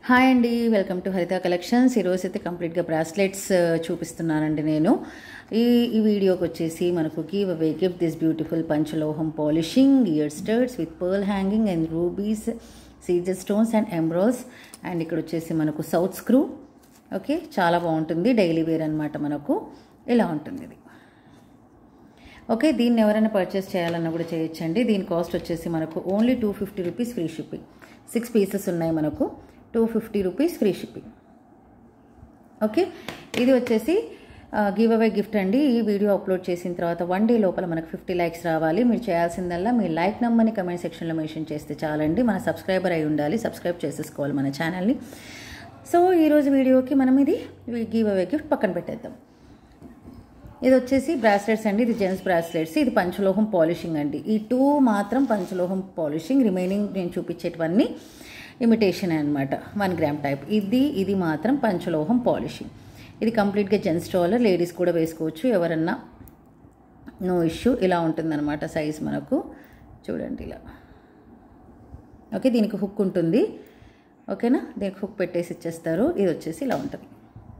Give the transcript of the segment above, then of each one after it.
hi అండి welcome to హరిత collections ఈరోజు అయితే కంప్లీట్గా బ్రాస్లెట్స్ చూపిస్తున్నానండి నేను ఈ ఈ వీడియోకి వచ్చేసి మనకు give away gift this beautiful పంచలోహం polishing ear studs with pearl hanging and rubies CZ stones and emeralds and ఇక్కడ వచ్చేసి మనకు సౌత్ స్క్రూ ఓకే చాలా బాగుంటుంది డైలీ వేర్ అనమాట మనకు ఇలా ఉంటుంది ఇది ఓకే దీన్ని ఎవరైనా పర్చేస్ చేయాలన్నా కూడా చేయొచ్చండి దీని కాస్ట్ వచ్చేసి మనకు only two fifty rupees free shipping six pieces ఉన్నాయి మనకు two fifty rupees free shipping okay ఇది వచ్చేసి గివ్ అవే గిఫ్ట్ అండి ఈ వీడియో అప్లోడ్ చేసిన తర్వాత వన్ డే లోపల మనకు ఫిఫ్టీ లైక్స్ రావాలి మీరు చేయాల్సిందల్లా మీ లైక్ నెంబర్ని కమెంట్ సెక్షన్లో మెన్షన్ చేస్తే చాలండి మన సబ్స్క్రైబర్ అయి ఉండాలి సబ్స్క్రైబ్ చేసేసుకోవాలి మన ఛానల్ని సో ఈరోజు వీడియోకి మనం ఇది గివ్ అవే గిఫ్ట్ పక్కన పెట్టేద్దాం ఇది వచ్చేసి బ్రాస్లెట్స్ అండి ఇది జెంట్స్ బ్రాస్లెట్స్ ఇది పంచలోహం పాలిషింగ్ అండి ఈ టూ మాత్రం పంచలోహం పాలిషింగ్ రిమైనింగ్ నేను చూపించేటివన్నీ ఇమిటేషన్ అనమాట వన్ గ్రామ్ టైప్ ఇది ఇది మాత్రం పంచలోహం పాలిషింగ్ ఇది కంప్లీట్గా జెంట్స్ స్టాలర్ లేడీస్ కూడా వేసుకోవచ్చు ఎవరన్నా నో ఇష్యూ ఇలా ఉంటుందన్నమాట సైజ్ మనకు చూడండి ఇలా ఓకే దీనికి హుక్ ఉంటుంది ఓకేనా దీనికి హుక్ పెట్టేసి ఇచ్చేస్తారు ఇది వచ్చేసి ఇలా ఉంటుంది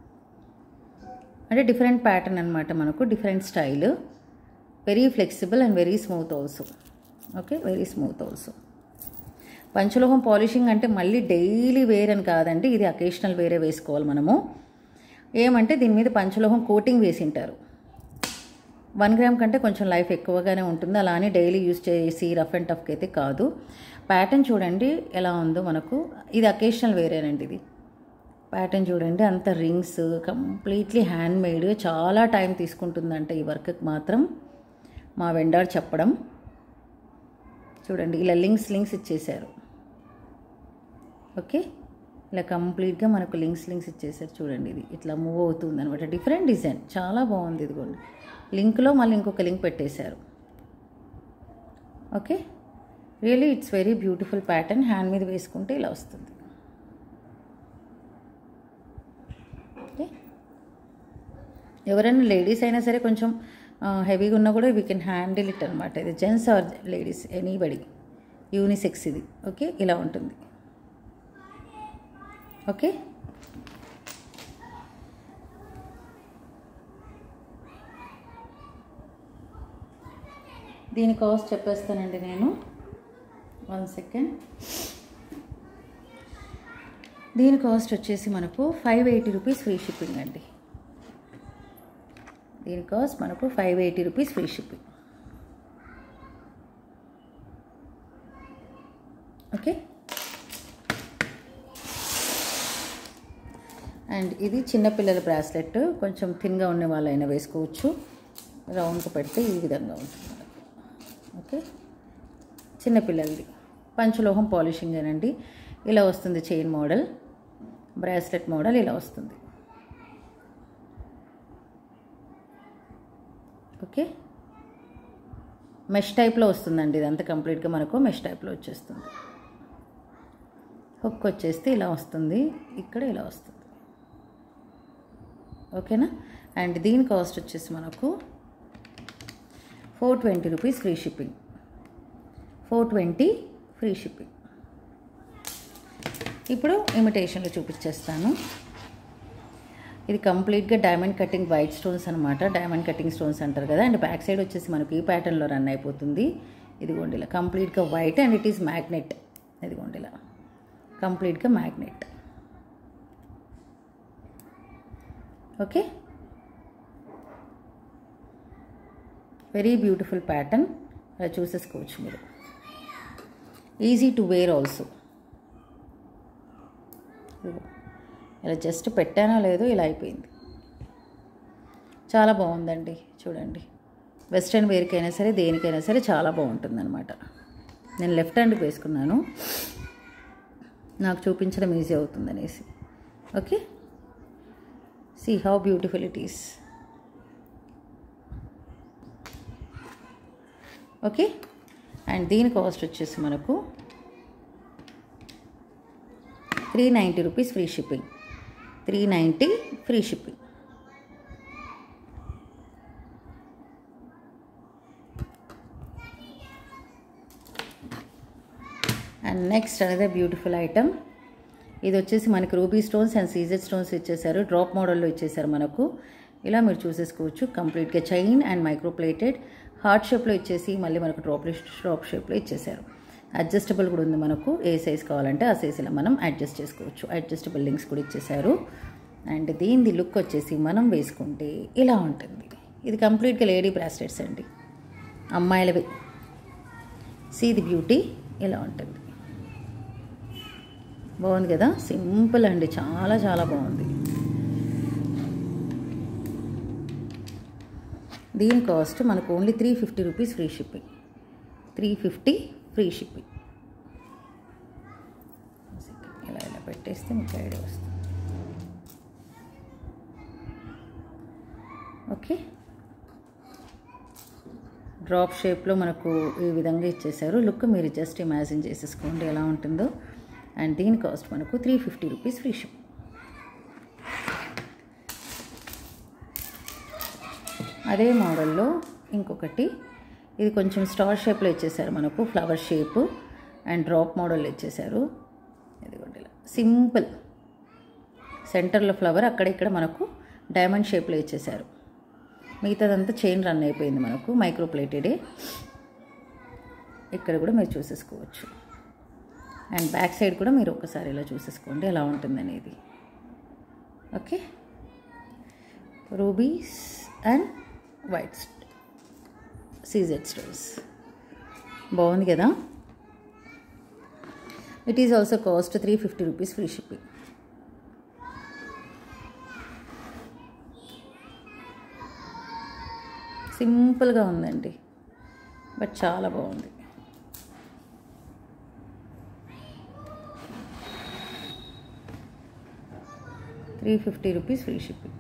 అంటే డిఫరెంట్ ప్యాటర్న్ అనమాట మనకు different style very flexible and very smooth also okay very smooth also పంచలోహం పాలిషింగ్ అంటే మళ్ళీ డైలీ వేర్ అని కాదండి ఇది అకేషనల్ వేరే వేసుకోవాలి మనము ఏమంటే దీని మీద పంచలోహం కోటింగ్ వేసింటారు వన్ గ్రామ్ కంటే కొంచెం లైఫ్ ఎక్కువగానే ఉంటుంది అలా అని డైలీ యూజ్ చేసి రఫ్ అండ్ టఫ్కి అయితే కాదు ప్యాటర్న్ చూడండి ఎలా ఉందో మనకు ఇది అకేషనల్ వేరేనండి ఇది ప్యాటర్న్ చూడండి అంత రింగ్స్ కంప్లీట్లీ హ్యాండ్ మేడ్ చాలా టైం తీసుకుంటుందంట ఈ వర్క్కి మాత్రం మా వెండార్ చెప్పడం చూడండి ఇలా లింక్స్ లింక్స్ ఇచ్చేశారు ఓకే ఇలా కంప్లీట్గా మనకు లింక్స్ లింక్స్ ఇచ్చేసారు చూడండి ఇది ఇట్లా మూవ్ అవుతుంది అనమాట డిఫరెంట్ డిజైన్ చాలా బాగుంది ఇదిగోండి లింక్లో మళ్ళీ ఇంకొక లింక్ పెట్టేశారు okay really it's very beautiful pattern hand మీద వేసుకుంటే ఇలా వస్తుంది ఓకే ఎవరైనా లేడీస్ అయినా సరే కొంచెం హెవీగా ఉన్నా కూడా వీ కెన్ హ్యాండిల్ ఇట్ అనమాట ఇది gents or ladies anybody unisex ఇది ఓకే ఇలా ఉంటుంది ఓకే దీని కాస్ట్ చెప్పేస్తానండి నేను వన్ సెకండ్ దీని కాస్ట్ వచ్చేసి మనకు five eighty rupees free shipping అండి దీని కాస్ట్ మనకు five eighty rupees free shipping okay and ఇది చిన్నపిల్లల బ్రాస్లెట్ కొంచెం థిన్గా ఉన్న వాళ్ళైనా వేసుకోవచ్చు రౌండ్గా పెడితే ఈ విధంగా ఉంటుంది మనకు ఓకే చిన్నపిల్లలది పంచలోహం పాలిషింగ్ అనండి ఇలా వస్తుంది చైన్ మోడల్ బ్రాస్లెట్ మోడల్ ఇలా వస్తుంది ఓకే మెష్ టైప్లో వస్తుందండి ఇదంతా కంప్లీట్గా మనకు మెష్ టైప్లో వచ్చేస్తుంది హుక్ వచ్చేస్తే ఇలా వస్తుంది ఇక్కడ ఇలా వస్తుంది ఓకేనా అండ్ దీని కాస్ట్ వచ్చేసి మనకు four twenty rupees free shipping four twenty free shipping ఇప్పుడు ఇమిటేషన్లో చూపించేస్తాను ఇది కంప్లీట్గా డైమండ్ కటింగ్ వైట్ స్టోన్స్ అనమాట డైమండ్ కటింగ్ స్టోన్స్ అంటారు కదా అండ్ బ్యాక్ సైడ్ వచ్చేసి మనకి ఈ ప్యాటర్న్లో రన్ అయిపోతుంది ఇదిగోండి ఇలా కంప్లీట్గా white and it is magnet ఇదిగోండి ఇలా కంప్లీట్గా magnet okay very beautiful pattern అలా చూసేసుకోవచ్చు మీరు ఈజీ టు వేర్ ఆల్సో ఇలా జస్ట్ పెట్టానో లేదో ఇలా అయిపోయింది చాలా బాగుందండి చూడండి వెస్ట్రన్ వేర్కైనా సరే దేనికైనా సరే చాలా బాగుంటుంది అనమాట నేను లెఫ్ట్ హ్యాండ్కి వేసుకున్నాను నాకు చూపించడం ఈజీ అవుతుంది అనేసి okay see how beautiful it is okay and దీని కాస్ట్ వచ్చేసి మనకు three ninety rupees free shipping three ninety free shipping and next another beautiful item ఇది వచ్చేసి మనకి ruby stones and CZ stones ఇచ్చేసారు డ్రాప్ మోడల్లో ఇచ్చేసారు మనకు ఇలా మీరు చూసేసుకోవచ్చు కంప్లీట్గా చైన్ అండ్ మైక్రోప్లేటెడ్ హార్ట్ షేప్లో ఇచ్చేసి మళ్ళీ మనకు డ్రాప్ డ్రాప్ షేప్లో ఇచ్చేసారు అడ్జస్టబుల్ కూడా ఉంది మనకు ఏ సైజ్ కావాలంటే ఆ సైజ్ ఇలా మనం అడ్జస్ట్ చేసుకోవచ్చు అడ్జస్టబుల్ లింక్స్ కూడా ఇచ్చేసారు అండ్ దీనిది లుక్ వచ్చేసి మనం వేసుకుంటే ఇలా ఉంటుంది ఇది కంప్లీట్గా లేడీ బ్రాస్లెట్స్ అండి అమ్మాయిలవి సీ ది బ్యూటీ ఇలా ఉంటుంది బాగుంది కదా సింపుల్ అండి చాలా చాలా బాగుంది దీని కాస్ట్ మనకు only three fifty rupees free shipping three fifty free shipping ఇలా ఇలా పెట్టేస్తే మీకు ఐడియా వస్తుంది ఓకే డ్రాప్ షేప్లో మనకు ఈ విధంగా ఇచ్చేసారు లుక్ మీరు జస్ట్ ఇమాజిన్ చేసేసుకోండి ఎలా ఉంటుందో అండ్ దీని కాస్ట్ మనకు three fifty rupees free ship అదే మోడల్లో ఇంకొకటి ఇది కొంచెం స్టార్ షేప్లో ఇచ్చేసారు మనకు flower shape and drop model ఇచ్చేసారు ఇదిగోండి ఇలా సింపుల్ సెంటర్లో ఫ్లవర్ అక్కడ ఇక్కడ మనకు డైమండ్ షేప్లో ఇచ్చేసారు మిగతాదంతా చైన్ రన్ అయిపోయింది మనకు మైక్రో ప్లేటెడే ఇక్కడ కూడా మీరు చూసేసుకోవచ్చు అండ్ బ్యాక్ సైడ్ కూడా మీరు ఒకసారి ఇలా చూసేసుకోండి ఎలా ఉంటుంది అనేది okay rubies and white CZ stones బాగుంది కదా it is also cost three fifty rupees free shipping సింపుల్గా ఉందండి బట్ చాలా బాగుంది three fifty rupees free shipping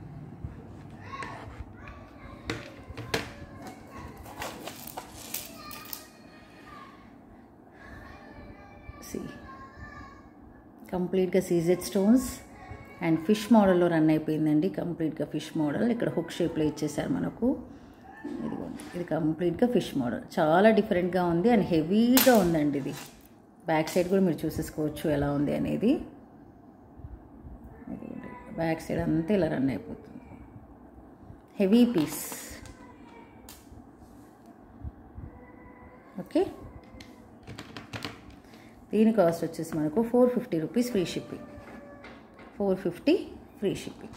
సి కంప్లీట్గా సీజెడ్ స్టోన్స్ అండ్ ఫిష్ మోడల్లో రన్ అయిపోయిందండి కంప్లీట్గా ఫిష్ మోడల్ ఇక్కడ హుక్ షేప్లో ఇచ్చేసారు మనకు ఇదిగోండి ఇది కంప్లీట్గా ఫిష్ మోడల్ చాలా డిఫరెంట్గా ఉంది అండ్ హెవీగా ఉందండి ఇది బ్యాక్ సైడ్ కూడా మీరు చూసేసుకోవచ్చు ఎలా ఉంది అనేది ఇదిగోండి బ్యాక్ సైడ్ అంతా ఇలా రన్ అయిపోతుంది హెవీ పీస్ ఓకే దీని కాస్ట్ వచ్చేసి మనకు four fifty rupees free shipping four fifty free shipping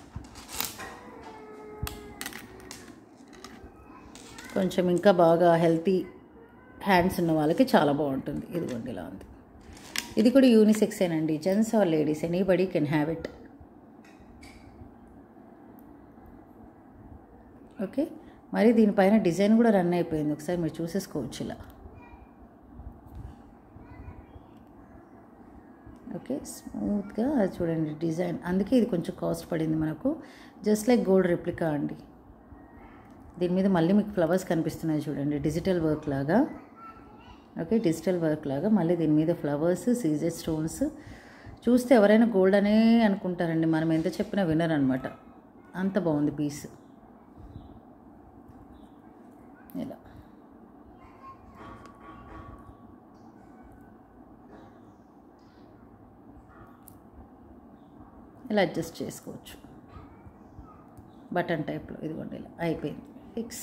కొంచెం ఇంకా బాగా హెల్తీ హ్యాండ్స్ ఉన్న వాళ్ళకి చాలా బాగుంటుంది ఇదిగోండి ఇలా ఉంది ఇది కూడా యూనిసెక్స్ ఏనండి gents or ladies anybody can have it okay మరి దీనిపైన డిజైన్ కూడా రన్ అయిపోయింది ఒకసారి మీరు చూసేసుకోవచ్చు ఇలా ఓకే స్మూత్గా అది చూడండి డిజైన్ అందుకే ఇది కొంచెం కాస్ట్ పడింది మనకు జస్ట్ లైక్ గోల్డ్ రెప్లికా అండి దీని మీద మళ్ళీ మీకు ఫ్లవర్స్ కనిపిస్తున్నాయి చూడండి డిజిటల్ వర్క్ లాగా ఓకే డిజిటల్ వర్క్ లాగా మళ్ళీ దీని మీద ఫ్లవర్స్ సీజెడ్ స్టోన్స్ చూస్తే ఎవరైనా గోల్డ్ అనే అనుకుంటారండి మనం ఎంత చెప్పినా వినర్ అనమాట అంత బాగుంది పీస్ ఇలా ఇలా అడ్జస్ట్ చేసుకోవచ్చు బటన్ టైప్లో ఇదిగోండి ఇలా అయిపోయింది fix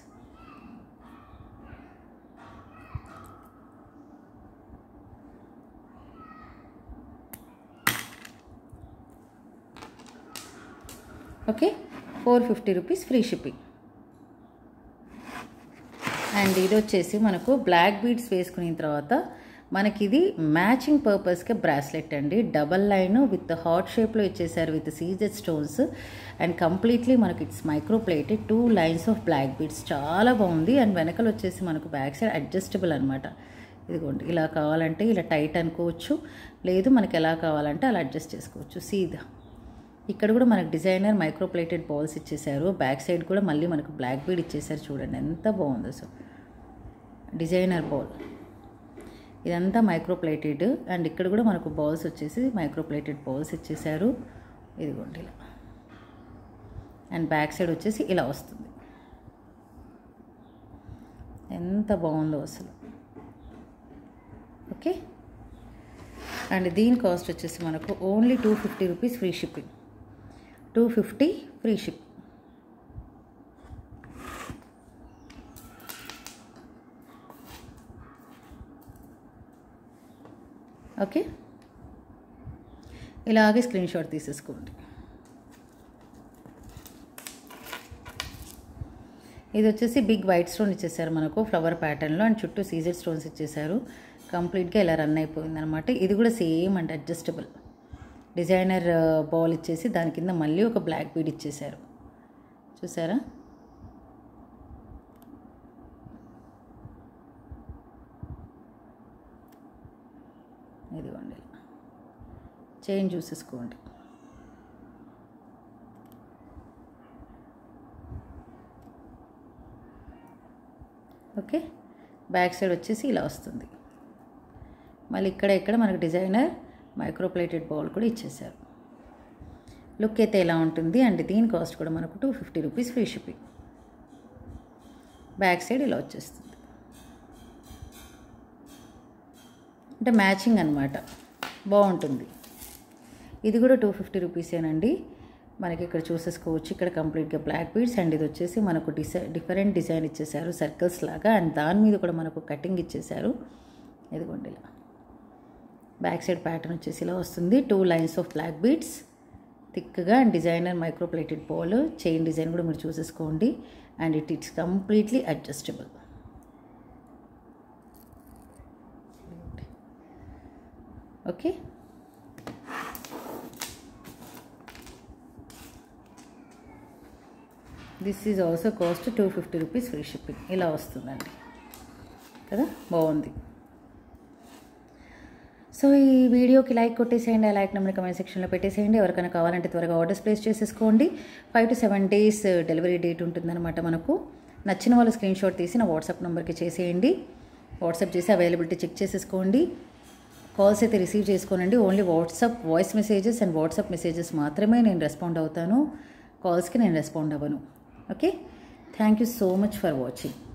okay four fifty rupees free shipping and ఇది వచ్చేసి మనకు బ్లాక్ బీడ్స్ వేసుకున్న తర్వాత మనకి ఇది మ్యాచింగ్ పర్పస్కి బ్రాస్లెట్ అండి డబల్ లైన్ విత్ హార్ట్ షేప్లో ఇచ్చేసారు with CZ stones and completely మనకి it's micro plated two lines of black beads చాలా బాగుంది అండ్ వెనకలు వచ్చేసి మనకు బ్యాక్ సైడ్ అడ్జస్టబుల్ అనమాట ఇదిగోండి ఇలా కావాలంటే ఇలా టైట్ అనుకోవచ్చు లేదు మనకి ఎలా కావాలంటే అలా అడ్జస్ట్ చేసుకోవచ్చు సీదా ఇక్కడ కూడా మనకు డిజైనర్ మైక్రో ప్లేటెడ్ బాల్స్ ఇచ్చేసారు బ్యాక్ సైడ్ కూడా మళ్ళీ మనకు బ్లాక్ బీడ్ ఇచ్చేసారు చూడండి ఎంత బాగుందో సో డిజైనర్ బాల్ ఇదంతా మైక్రో ప్లేటెడ్ అండ్ ఇక్కడ కూడా మనకు బాల్స్ వచ్చేసి మైక్రో ప్లేటెడ్ బాల్స్ ఇచ్చేసారు ఇదిగోండి ఇలా అండ్ బ్యాక్ సైడ్ వచ్చేసి ఇలా వస్తుంది ఎంత బాగుందో అసలు ఓకే అండ్ దీని కాస్ట్ వచ్చేసి మనకు only two fifty rupees free shipping two fifty free ship okay ఇలాగే స్క్రీన్ షాట్ తీసేసుకోండి ఇది వచ్చేసి బిగ్ వైట్ స్టోన్ ఇచ్చేసారు మనకు ఫ్లవర్ ప్యాటర్న్లో అండ్ చుట్టూ సీజర్ స్టోన్స్ ఇచ్చేసారు కంప్లీట్గా ఇలా రన్ అయిపోయింది అనమాట ఇది కూడా same and adjustable designer ball ఇచ్చేసి దాని కింద మళ్ళీ ఒక బ్లాక్ బీడ్ ఇచ్చేసారు చూసారా ఇదిగోండి చైన్ చూసేసుకోండి ఓకే బ్యాక్ సైడ్ వచ్చేసి ఇలా వస్తుంది మళ్ళీ ఇక్కడ ఇక్కడ మనకు డిజైనర్ మైక్రోప్లేటెడ్ బౌల్ కూడా ఇచ్చేసారు లుక్ అయితే ఎలా ఉంటుంది అండ్ దీని కాస్ట్ కూడా మనకు two fifty rupees free shipping back side ఇలా వచ్చేస్తుంది అంటే మ్యాచింగ్ అనమాట బాగుంటుంది ఇది కూడా టూ ఫిఫ్టీ రూపీసేనండి మనకి ఇక్కడ చూసేసుకోవచ్చు ఇక్కడ కంప్లీట్గా బ్లాక్ బీడ్స్ అండ్ ఇది వచ్చేసి మనకు డిసై డిఫరెంట్ డిజైన్ ఇచ్చేసారు సర్కిల్స్ లాగా అండ్ దాని మీద కూడా మనకు కటింగ్ ఇచ్చేసారు ఇదిగోండి ఇలా బ్యాక్ సైడ్ ప్యాటర్న్ వచ్చేసి ఇలా వస్తుంది two lines of black beads థిక్గా and designer micro plated pole chain design కూడా మీరు చూసేసుకోండి and it it's completely adjustable okay this is also cost two fifty rupees free shipping ఇలా వస్తుందండి కదా బాగుంది సో ఈ వీడియోకి లైక్ కొట్టేసేయండి ఆ లైక్ నెంబర్ కమెంట్ సెక్షన్లో పెట్టేసేయండి ఎవరికైనా కావాలంటే త్వరగా ఆర్డర్స్ ప్లేస్ చేసేసుకోండి five to seven days delivery date ఉంటుందన్నమాట మనకు నచ్చిన వాళ్ళు స్క్రీన్ షాట్ తీసి నా వాట్సాప్ నెంబర్కి చేసేయండి వాట్సాప్ చేసి అవైలబిలిటీ చెక్ చేసేసుకోండి కాల్స్ అయితే రిసీవ్ చేసుకోనండి only WhatsApp voice messages and WhatsApp messages మాత్రమే నేను రెస్పాండ్ అవుతాను కాల్స్కి నేను రెస్పాండ్ అవ్వను okay thank you so much for watching